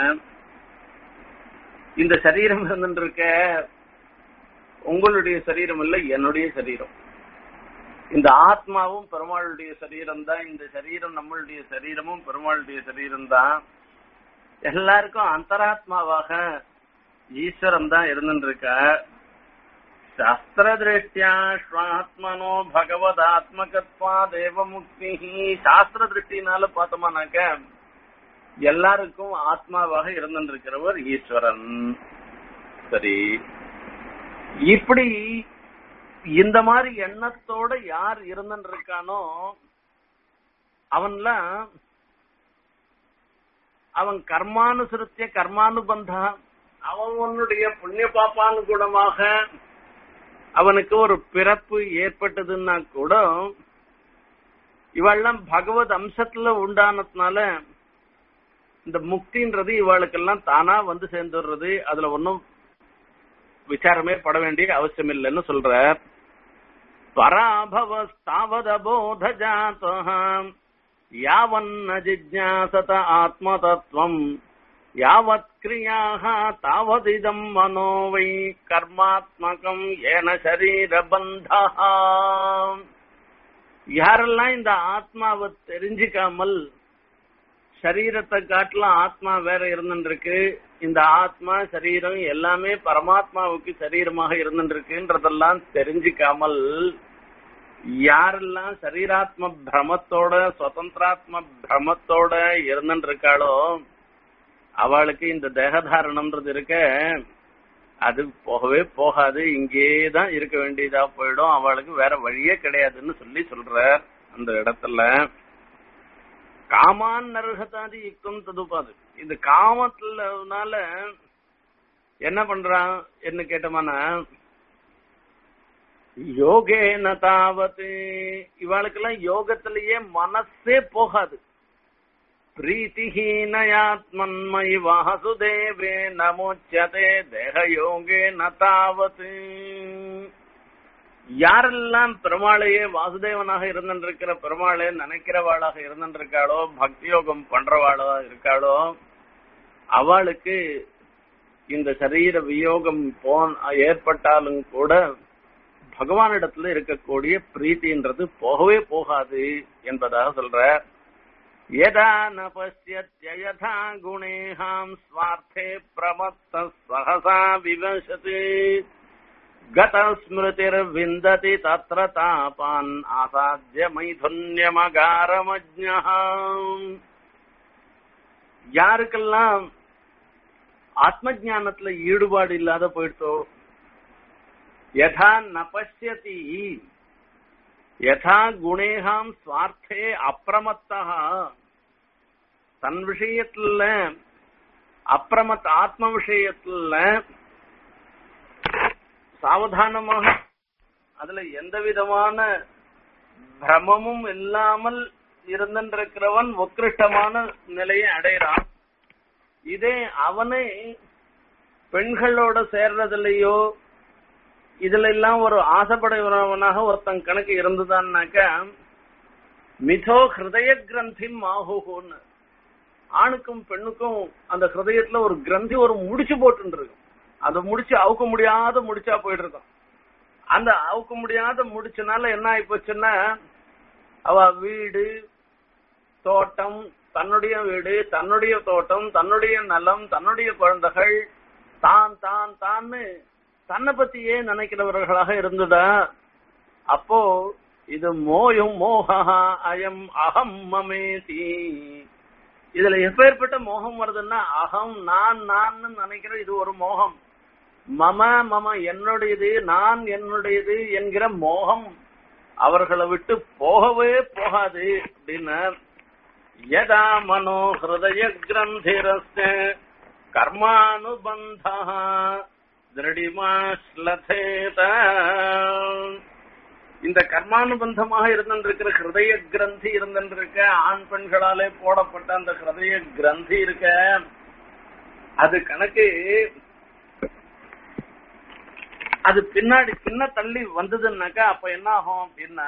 இந்த சரீரம் இருந்துருக்க உங்களுடைய சரீரம் இல்ல என்னுடைய சரீரம் இந்த ஆத்மாவும் பெருமாளுடைய சரீரம் தான் இந்த சரீரம் நம்மளுடைய சரீரமும் பெருமாளுடைய சரீரம் தான் எல்லாருக்கும் அந்தராத்மாவாக ஈஸ்வரன் தான் இருந்துருக்க சாஸ்திர திருஷ்டியா ஸ்வாத்மனோ பகவதாத்மகத்வா தேவமுக்தி சாஸ்திர திருஷ்டினால பார்த்தோமானாக்க எல்லாருக்கும் ஆத்மாவாக இருந்திருக்கிறவர் ஈஸ்வரன் சரி இப்படி இந்த மாதிரி எண்ணத்தோட யார் இருந்திருக்கானோ அவன்லாம் அவன் கர்மானுசரித்திய கர்மானுபந்தா அவன் உன்னுடைய புண்ணிய பாப்பானுகுணமாக அவனுக்கு ஒரு பிறப்பு ஏற்பட்டதுன்னா கூட இவெல்லாம் பகவத் அம்சத்துல உண்டானதுனால இந்த முக்தின்றது இவாளுக்கெல்லாம் தானா வந்து சேர்ந்துடுறது அதுல ஒன்னும் விசாரமே பட வேண்டிய அவசியம் இல்லைன்னு சொல்ற பராபவஸ்தாவத போத ஜாத்தம் யாவன்ன ஜிஜாசத ஆத்மதத்துவம் யாவத் கிரியாக தாவதிதம் மனோ வை கர்மாத்மகம் ஏன சரீர பந்தா யாரெல்லாம் இந்த ஆத்மாவை தெரிஞ்சுக்காமல் சரீரத்தை காட்டிலும் ஆத்மா வேற இருந்துருக்கு இந்த ஆத்மா சரீரம் எல்லாமே பரமாத்மாவுக்கு சரீரமாக இருந்துருக்குன்றதெல்லாம் தெரிஞ்சுக்காமல் யாரெல்லாம் சரீராத்ம பிரமத்தோட சுதந்திராத்ம பிரமத்தோட இருந்துருக்காளோ அவளுக்கு இந்த தேகதாரணம்ன்றது இருக்க அது போகவே போகாது இங்கேதான் இருக்க வேண்டியதா போயிடும் அவளுக்கு வேற வழியே கிடையாதுன்னு சொல்லி சொல்ற அந்த இடத்துல காமான் நரகதாதி யுக்தம் ததுப்பாது இந்த காமத்துலனால என்ன பண்றான் என்ன கேட்டோம்னா யோகேன தாவது இவாளுக்கெல்லாம் யோகத்திலேயே மனசே போகாது பிரீத்திஹீனயாத்மன்மயி வாசுதேவே நமோச்சதே தேகயோகே நதாவது யாரெல்லாம் பெருமாளையே வாசுதேவனாக இருந்திருக்கிற பெருமாளே நினைக்கிறவாளாக இருந்திருக்காளோ பக்தி யோகம் பண்றவாளா இருக்காளோ அவளுக்கு இந்த சரீர வியோகம் போன் ஏற்பட்டாலும் கூட பகவானிடத்துல இருக்கக்கூடிய பிரீத்தின்றது போகவே போகாது என்பதாக சொல்ற யதா ந பசியத்யதா குணேஹாம் ஸ்வார்த்தே பிரமத்த சகசா விவசத்து गतस्मृतिर्विन्दति तत्र तापान् आसाद्य मैथुन्यमगारमज्ञः யாருக்கெல்லாம் ஆத்ம ஞானத்துல ஈடுபாடு இல்லாத போயிட்டோ யதா நபசியதி யதா குணேகாம் சுவார்த்தே அப்பிரமத்தா தன் விஷயத்துல அப்பிரமத் ஆத்ம விஷயத்துல சாவதானமாக அதுல எந்த விதமான பிரமமும் இல்லாமல் இருந்திருக்கிறவன் உத்கிருஷ்டமான நிலையை அடைகிறான் இதே அவனை பெண்களோட சேர்றதுலயோ இதுல எல்லாம் ஒரு ஆசைப்படுகிறவனாக ஒருத்தன் கணக்கு இருந்துதான்னாக்க மிதோ ஹிருதய கிரந்தி மாகுன்னு ஆணுக்கும் பெண்ணுக்கும் அந்த ஹிருதயத்துல ஒரு கிரந்தி ஒரு முடிச்சு போட்டு இருக்கும் அந்த முடிச்சு அவுக்க முடியாத முடிச்சா போயிட்டு இருக்கும் அந்த அவுக்க முடியாத முடிச்சனால என்ன ஆகி போச்சுன்னா அவ வீடு தோட்டம் தன்னுடைய வீடு தன்னுடைய தோட்டம் தன்னுடைய நலம் தன்னுடைய குழந்தைகள் தான் தான் தான்னு தன்னை பத்தியே நினைக்கிறவர்களாக இருந்துடா அப்போ இது மோயும் மோகா அயம் அகம் மமேதி இதுல எப்பேற்பட்ட மோகம் வருதுன்னா அகம் நான் நான் நினைக்கிற இது ஒரு மோகம் மம மம என்னுடையது நான் என்னுடையது என்கிற மோகம் அவர்களை விட்டு போகவே போகாது அப்படின்னு யதா மனோ ஹிருதய கிரந்திரஸ்ய கர்மானுபந்த திருடிமாஸ்லதேத இந்த கர்மானுபந்தமாக இருந்திருக்கிற ஹிருதய கிரந்தி இருந்திருக்க ஆண் பெண்களாலே போடப்பட்ட அந்த ஹிருதய கிரந்தி இருக்க அது கணக்கு அது பின்னாடி பின்ன தள்ளி வந்ததுன்னாக்கா அப்ப என்ன ஆகும் அப்படின்னா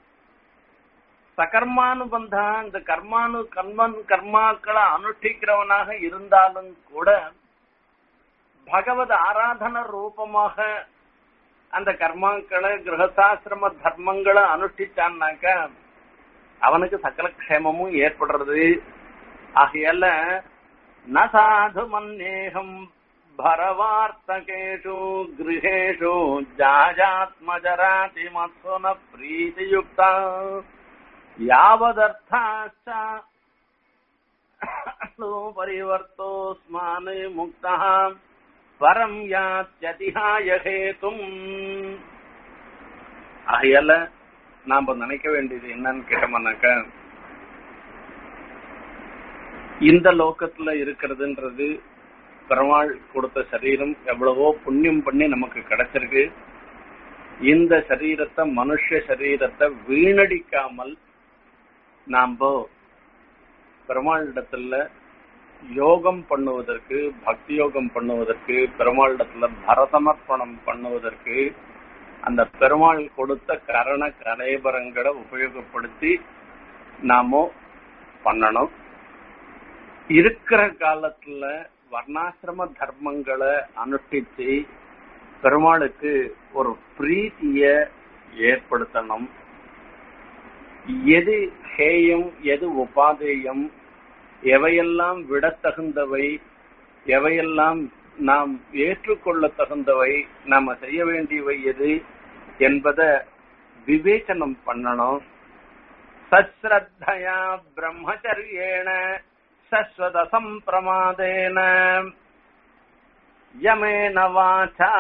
சகர்மானுபந்தா இந்த கர்மானு கர்மன் கர்மாக்களை அனுஷ்டிக்கிறவனாக இருந்தாலும் கூட பகவத் ஆராதன ரூபமாக அந்த கர்மாக்களை கிரகசாசிரம தர்மங்களை அனுஷ்டிச்சான்னாக்க அவனுக்கு சகல க்ஷேமமும் ஏற்படுறது ஆகையால ந சாது மன்னேகம் பரவார்த்தகேஷு கிரகேஷு ஜாஜாத்மஜராதி மத்சுன பிரீதியுக்தா யாவதர்த்தாச்ச பரிவர்த்தோஸ்மான் முக்தா பரம் யாத்தியதிகாய ஹேதும் ஆகையால நாம நினைக்க வேண்டியது என்னன்னு கேட்டோம்னாக்க இந்த லோகத்துல இருக்கிறதுன்றது பெருமாள் கொடுத்த சரீரம் எவ்வளவோ புண்ணியம் பண்ணி நமக்கு கிடைச்சிருக்கு இந்த சரீரத்தை மனுஷ சரீரத்தை வீணடிக்காமல் நாம பெருமாளிடத்துல யோகம் பண்ணுவதற்கு பக்தி யோகம் பண்ணுவதற்கு பெருமாளிடத்துல பரதமர்ப்பணம் பண்ணுவதற்கு அந்த பெருமாள் கொடுத்த கரண கலைபரங்களை உபயோகப்படுத்தி நாம பண்ணணும் இருக்கிற காலத்துல வர்ணாசிரம தர்மங்களை அனுஷ்டிச்சு பெருமாளுக்கு ஒரு பிரீத்திய ஏற்படுத்தணும் எது ஹேயம் எது உபாதேயம் எவையெல்லாம் விடத்தகுந்தவை எவையெல்லாம் நாம் ஏற்றுக்கொள்ள தகுந்தவை நாம செய்ய வேண்டியவை எது என்பதை விவேச்சனம் பண்ணணும் சஸ்ரத்தயா பிரம்மச்சரியேன சஸ்வத சம்பிரமாதேன யமேன வாச்சா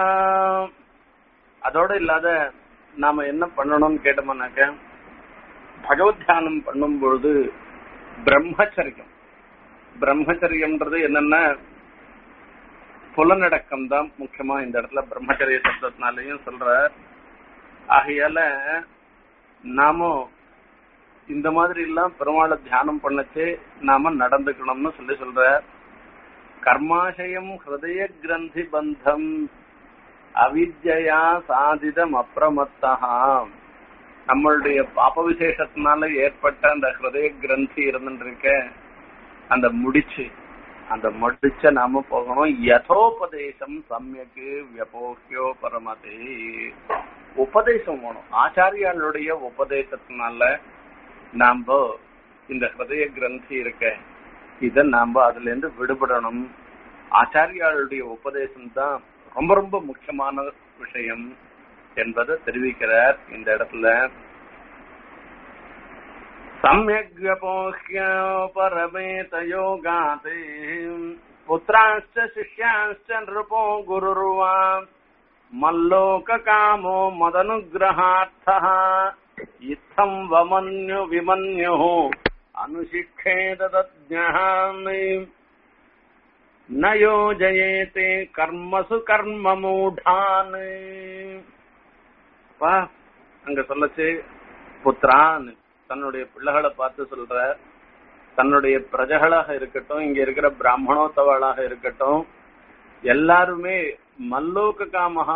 அதோட இல்லாத நாம என்ன பண்ணணும்னு கேட்டோம்னாக்க பகவத் தியானம் பண்ணும் பொழுது பிரம்மச்சரியம் பிரம்மச்சரியம்ன்றது என்னன்னா புலநடக்கம் தான் முக்கியமா இந்த இடத்துல பிரம்மச்சரிய சப்தத்தினாலையும் சொல்ற ஆகையால நாமும் இந்த மாதிரி எல்லாம் பெருமாளை தியானம் பண்ணச்சு நாம நடந்துக்கணும்னு சொல்லி சொல்ற கர்மாசயம் ஹிருதய கிரந்தி பந்தம் அவித்யா சாதிதம் அப்பிரமத்தா நம்மளுடைய பாப விசேஷத்தினால ஏற்பட்ட அந்த ஹிருதய கிரந்தி இருந்துருக்க அந்த முடிச்சு அந்த முடிச்ச நாம போகணும் யதோபதேசம் சமயக்கு வியபோக்கியோ பரமதே உபதேசம் வேணும் ஆச்சாரியாளுடைய உபதேசத்தினால நாம இந்த ஹிருதய கிரந்தி இருக்க இத நாம அதுல இருந்து விடுபடணும் ஆச்சாரியாளுடைய உபதேசம் தான் ரொம்ப ரொம்ப முக்கியமான விஷயம் என்பதை தெரிவிக்கிறார் இந்த இடத்துல சமயக்யபோஹ்ய பரமேத யோகாத் புத்திராश्च शिष्याश्च नृपो गुरुर्वा मल्लोककामो मदनुग्रहार्थः इत्थम् वमन्यु विमन्युः अनुशिक्षेदज्ञान् न योजयेते कर्मसु कर्ममूढान् வா அங்க சொல்லச்சு புத்திரான் தன்னுடைய பிள்ளைகளை பார்த்து சொல்ற தன்னுடைய பிரஜகளாக இருக்கட்டும் இங்க இருக்கிற பிராமணோத்தவளாக இருக்கட்டும் எல்லாருமே மல்லோக காமஹா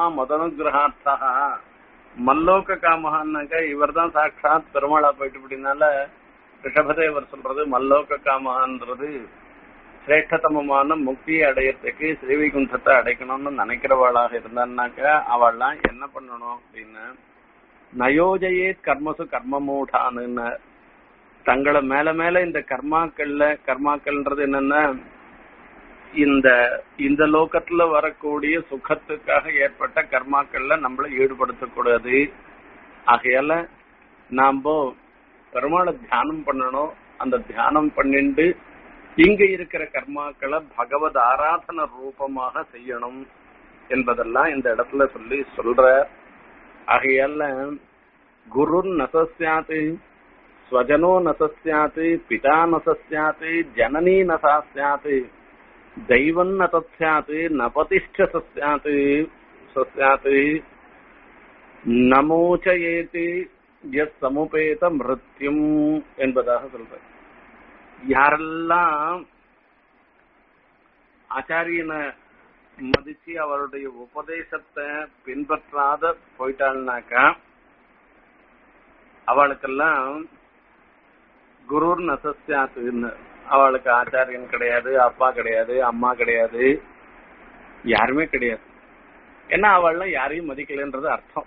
மதனுகிரகார்த்தா மல்லோக காமஹான்னாக்க இவர் தான் சாட்சாத் பெருமாளா போயிட்டு அப்படின்னால ரிஷபதேவர் சொல்றது மல்லோக காமன்றது சிரேஷ்டதமமான முக்தியை அடையறதுக்கு ஸ்ரீவைகுண்டத்தை அடைக்கணும்னு நினைக்கிறவாளாக இருந்தான்னாக்க அவள்லாம் என்ன பண்ணணும் அப்படின்னு நயோஜயே கர்மசு கர்மமூடான்னு தங்களை மேல மேல இந்த கர்மாக்கள்ல கர்மாக்கள்ன்றது என்னன்னா இந்த இந்த லோகத்துல வரக்கூடிய சுகத்துக்காக ஏற்பட்ட கர்மாக்கள்ல நம்மள ஈடுபடுத்தக்கூடாது ஆகையால நாம பெருமாளை தியானம் பண்ணணும் அந்த தியானம் பண்ணிண்டு இங்க இருக்கிற கர்மாக்களை பகவத் ஆராதன ரூபமாக செய்யணும் என்பதெல்லாம் இந்த இடத்துல சொல்லி சொல்ற ஆகையால குரு நசஸ்யாத்து ஸ்வஜனோ நசஸ்யாத்து பிதா நசஸ்யாத்து ஜனனி நசாஸ்யாத்து தெய்வம் ந தத்யாத்து நபதிஷ்ட சஸ்யாத்து சஸ்யாத்து நமோச்சயேத்து எஸ் சமுபேத மிருத்யும் என்பதாக சொல்ற யாரெல்லாம் ஆச்சாரியனை மதிச்சு அவருடைய உபதேசத்தை பின்பற்றாத போயிட்டாள்னாக்கா அவளுக்கெல்லாம் குருர் நசஸ்யாத்துன்னு அவளுக்கு ஆச்சாரியன் கிடையாது அப்பா கிடையாது அம்மா கிடையாது யாருமே கிடையாது ஏன்னா அவள்லாம் யாரையும் மதிக்கலன்றது அர்த்தம்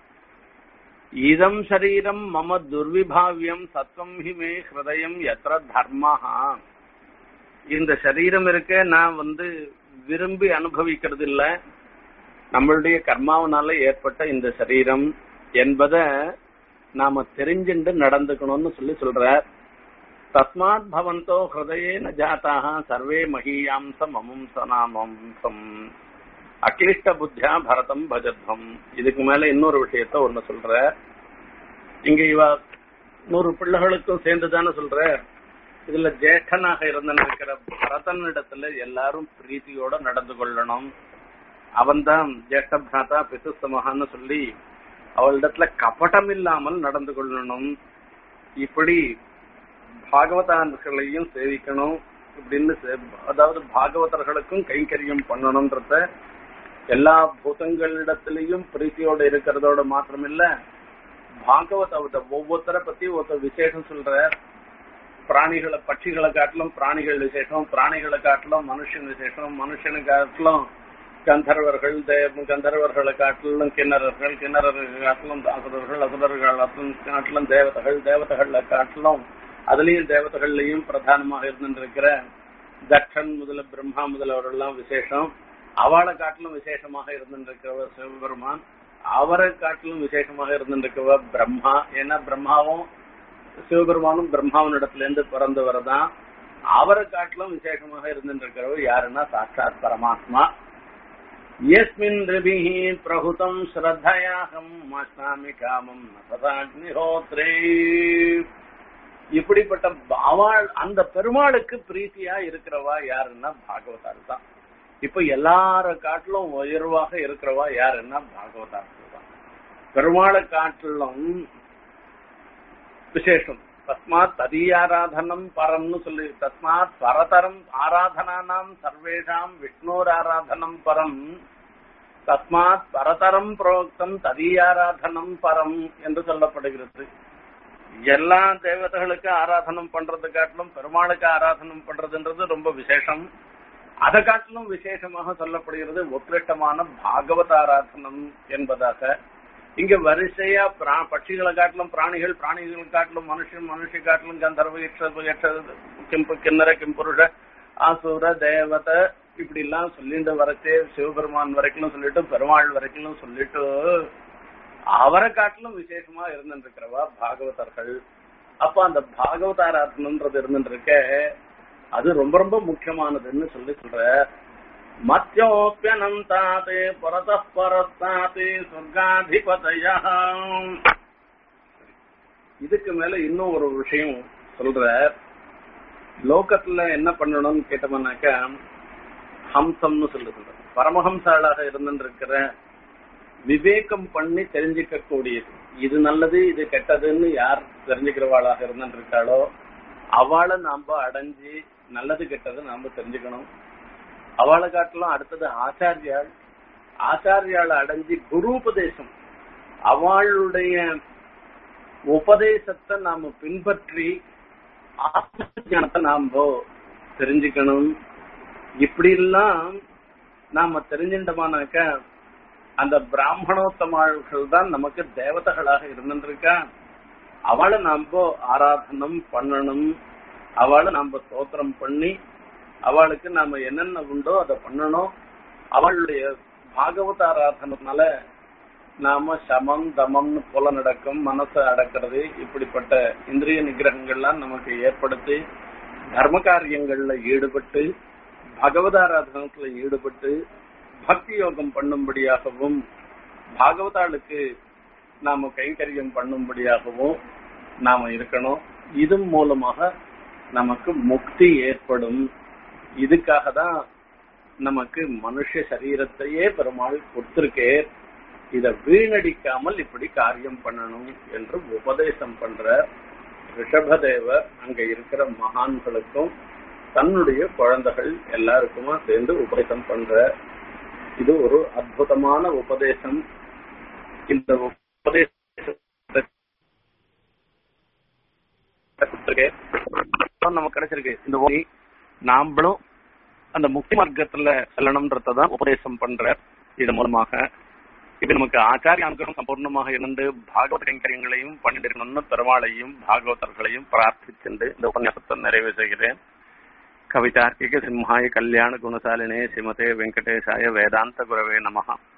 இதம் சரீரம் மம துர்விபாவியம் சத்வம் ஹி மே ஹிருதயம் எத்திர தர்மஹா இந்த சரீரம் இருக்க நான் வந்து விரும்பி அனுபவிக்கிறது இல்ல நம்மளுடைய கர்மாவனால ஏற்பட்ட இந்த சரீரம் என்பத நாம தெரிஞ்சுண்டு நடந்துக்கணும்னு சொல்லி சொல்ற தஸ்மாத் பவந்தோ ஹிருதயேன ஜாத்தாக சர்வே மகீயாம்ச மமம் சனாமம்சம் அக்லிஷ்ட புத்தியா பரதம் பஜத்வம் இதுக்கு மேல இன்னொரு விஷயத்த ஒண்ணு சொல்ற இங்க இவ நூறு பிள்ளைகளுக்கும் சேர்ந்துதானே சொல்ற இதுல ஜேஷ்டனாக இருந்த இருக்கிற பரதன் இடத்துல எல்லாரும் பிரீத்தியோட நடந்து கொள்ளணும் அவன்தான் ஜேஷ்ட பிராதா பிசுஸ்தமகான்னு சொல்லி அவளிடத்துல கபடம் இல்லாமல் நடந்து கொள்ளணும் இப்படி பாகவதான்களையும் சேவிக்கணும் இப்படின்னு அதாவது பாகவதர்களுக்கும் கைங்கரியம் பண்ணணும்ன்றத எல்லா பூதங்களிடத்திலையும் பிரீத்தியோட இருக்கிறதோட மாத்திரமில்ல பாகவத ஒவ்வொருத்தரை பத்தி ஒருத்தர் விசேஷம் சொல்ற பிராணிகளை பட்சிகளை காட்டிலும் பிராணிகள் விசேஷம் பிராணிகளை காட்டிலும் மனுஷன் விசேஷம் மனுஷனை காட்டிலும் கந்தர்வர்கள் கந்தர்வர்களை காட்டிலும் கிண்ணறர்கள் கிண்ணறர்கள் காட்டிலும் அசுரர்கள் அசுரர்கள் காட்டிலும் தேவதைகள் தேவதைகளை காட்டிலும் அதுலயும் தேவதைகள்லயும் பிரதானமாக இருந்திருக்கிற தட்சன் முதல பிரம்மா முதலவரெல்லாம் விசேஷம் அவளை காட்டிலும் விசேஷமாக இருந்திருக்கிறவர் சிவபெருமான் அவரை காட்டிலும் விசேஷமாக இருந்திருக்கிறவ பிரம்மா ஏன்னா பிரம்மாவும் சிவபெருமானும் பிரம்மாவின் இடத்துல இருந்து பிறந்தவர் தான் அவரை காட்டிலும் விசேஷமாக இருந்திருக்கிறவர் யாருன்னா சாட்சாத் பரமாத்மா எஸ்மின் ரிபிஹி பிரகுதம் ஸ்ரத்தையாகம் மாஸ்னாமி காமம் நசதாக்னிஹோத்ரே இப்படிப்பட்ட அவள் அந்த பெருமாளுக்கு பிரீத்தியா இருக்கிறவா யாருன்னா பாகவதார் தான் இப்ப எல்லார காட்டிலும் உயர்வாக இருக்கிறவா யாருன்னா பாகவதார்கள் தான் பெருமாளை காட்டிலும் விசேஷம் தஸ்மாத் ததீயாராதனம் பரம்னு சொல்லி தஸ்மாத் பரதரம் ஆராதனானாம் சர்வேஷாம் விஷ்ணோர் ஆராதனம் பரம் தஸ்மாத் பரதரம் புரோக்தம் ததீயாராதனம் பரம் என்று சொல்லப்படுகிறது எல்லா தேவதைகளுக்கு ஆராதனம் பண்றது காட்டிலும் பெருமாளுக்கு ஆராதனம் பண்றதுன்றது ரொம்ப விசேஷம் அதை காட்டிலும் விசேஷமாக சொல்லப்படுகிறது உத்கிருஷ்டமான பாகவத ஆராதனம் என்பதாக இங்க வரிசையா பட்சிகளை காட்டிலும் பிராணிகள் பிராணிகள் காட்டிலும் மனுஷன் மனுஷ காட்டிலும் கந்தர்வ யட்ச கிம்பு கிண்ணற கிம்புருஷ ஆசூர தேவத இப்படி எல்லாம் சொல்லிட்டு வரச்சே சிவபெருமான் வரைக்கும் சொல்லிட்டு பெருமாள் வரைக்கும் சொல்லிட்டு அவரை காட்டிலும் விசேஷமா இருந்துருக்கிறவா பாகவதர்கள் அப்ப அந்த பாகவதாராதனன்றது இருந்துருக்க அது ரொம்ப ரொம்ப முக்கியமானதுன்னு சொல்லி சொல்ற மத்தியோப்பியனந்தாதே பரத பரஸ்தாதே சொர்க்காதிபதய இதுக்கு மேல இன்னும் ஒரு விஷயம் சொல்ற லோகத்துல என்ன பண்ணணும்னு கேட்டோம்னாக்க ஹம்சம்னு சொல்லி சொல்ற பரமஹம்சாளாக இருந்துருக்கிற விவேகம் பண்ணி தெரிஞ்சுக்க கூடியது இது நல்லது இது கெட்டதுன்னு யார் தெரிஞ்சுக்கிறவாளாக இருந்துருக்காளோ அவளை நாம அடைஞ்சு நல்லது கெட்டது நாம தெரிஞ்சுக்கணும் அவளை காட்டிலும் அடுத்தது ஆச்சாரியாள் ஆச்சாரியாளை அடைஞ்சு குரு உபதேசம் அவளுடைய உபதேசத்தை நாம பின்பற்றி ஆத்ம ஞானத்தை நாம தெரிஞ்சுக்கணும் இப்படி எல்லாம் நாம தெரிஞ்சிட்டோமானாக்க அந்த பிராமணோத்தமாள்கள் தான் நமக்கு தேவதைகளாக இருந்துருக்கா அவளை நாம ஆராதனம் பண்ணணும் அவளை நாம ஸ்தோத்திரம் பண்ணி அவளுக்கு நாம என்னென்ன உண்டோ அதை பண்ணணும் அவளுடைய பாகவத ஆராதனத்தினால நாம சமம் தமம்னு போல நடக்கும் மனசை அடக்கிறது இப்படிப்பட்ட இந்திரிய நிகிரகங்கள்லாம் நமக்கு ஏற்படுத்தி தர்ம காரியங்கள்ல ஈடுபட்டு பகவதாராதனத்துல ஈடுபட்டு பக்தி யோகம் பண்ணும்படியாகவும் பாகவதாளுக்கு நாம கைங்கரியம் பண்ணும்படியாகவும் நாம இருக்கணும் இது மூலமாக நமக்கு முக்தி ஏற்படும் இதுக்காக தான் நமக்கு மனுஷ சரீரத்தையே பெருமாள் கொடுத்திருக்கே இத வீணடிக்காமல் இப்படி காரியம் பண்ணணும் என்று உபதேசம் பண்ற ரிஷபதேவர் அங்க இருக்கிற மகான்களுக்கும் தன்னுடைய குழந்தைகள் எல்லாருக்குமா சேர்ந்து உபதேசம் பண்ற இது ஒரு அற்புதமான உபதேசம் இந்த உபதேசத்தை நமக்கு கிடைச்சிருக்கு இந்த ஒளி நாமளும் அந்த முக்தி மார்க்கத்துல செல்லணும்ன்றதான் உபதேசம் பண்ற இது மூலமாக இது நமக்கு ஆச்சாரிய அனுகிரகம் சம்பூர்ணமாக இருந்து பாகவத கைங்கரியங்களையும் பண்ணிருக்கணும்னு பெருமாளையும் பாகவதர்களையும் பிரார்த்திச்சென்று இந்த உபன்யாசத்தை நிறைவு செய்கிறேன் கவிதார்க்கிக சிம்ஹாய கல்யாண குணசாலினே ஸ்ரீமதே வெங்கடேசாய வேதாந்த குரவே நமஹா